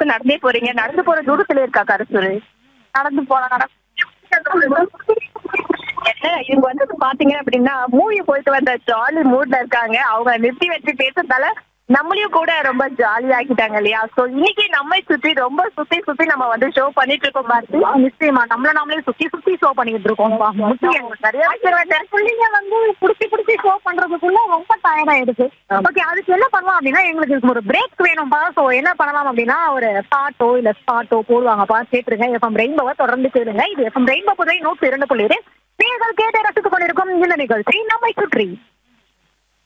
ஸ்கூலுக்கு நடந்தே போறீங்க நடந்து போற தூரத்துல இருக்கா கருசூர் நடந்து போலாம் நடந்து என்ன இவங்க வந்து பாத்தீங்க அப்படின்னா மூவி போயிட்டு வந்த ஜாலி மூட்ல இருக்காங்க அவங்க நிறுத்தி வச்சு பேசுறதால நம்மளையும் கூட ரொம்ப ஜாலி ஆக்கிட்டாங்க இல்லையா சோ இன்னைக்கு நம்மை சுத்தி ரொம்ப சுத்தி சுத்தி நம்ம வந்து ஷோ பண்ணிட்டு இருக்கோம் பார்த்து நிச்சயமா நம்மள நாமளே சுத்தி சுத்தி ஷோ பண்ணிட்டு இருக்கோம் நிறைய விஷயம் பிள்ளைங்க வந்து புடிச்சு புடிச்சு ஷோ பண்றதுக்குள்ள ரொம்ப டயர்ட் ஆயிடுச்சு ஓகே அதுக்கு என்ன பண்ணலாம் அப்படின்னா எங்களுக்கு இதுக்கு ஒரு பிரேக் வேணும்பா சோ என்ன பண்ணலாம் அப்படின்னா ஒரு பாட்டோ இல்ல ஸ்பாட்டோ போடுவாங்கப்பா கேட்டுருங்க எஃப்எம் ரெயின்போவை தொடர்ந்து கேளுங்க இது எஃப்எம் ரெயின்போ புதை நூற்றி இரண்டு புள்ளி நீங்கள் கேட்டு ரசித்துக் கொண்டிருக்கும் இந்த நிகழ்ச்சி நம்மை சுற்றி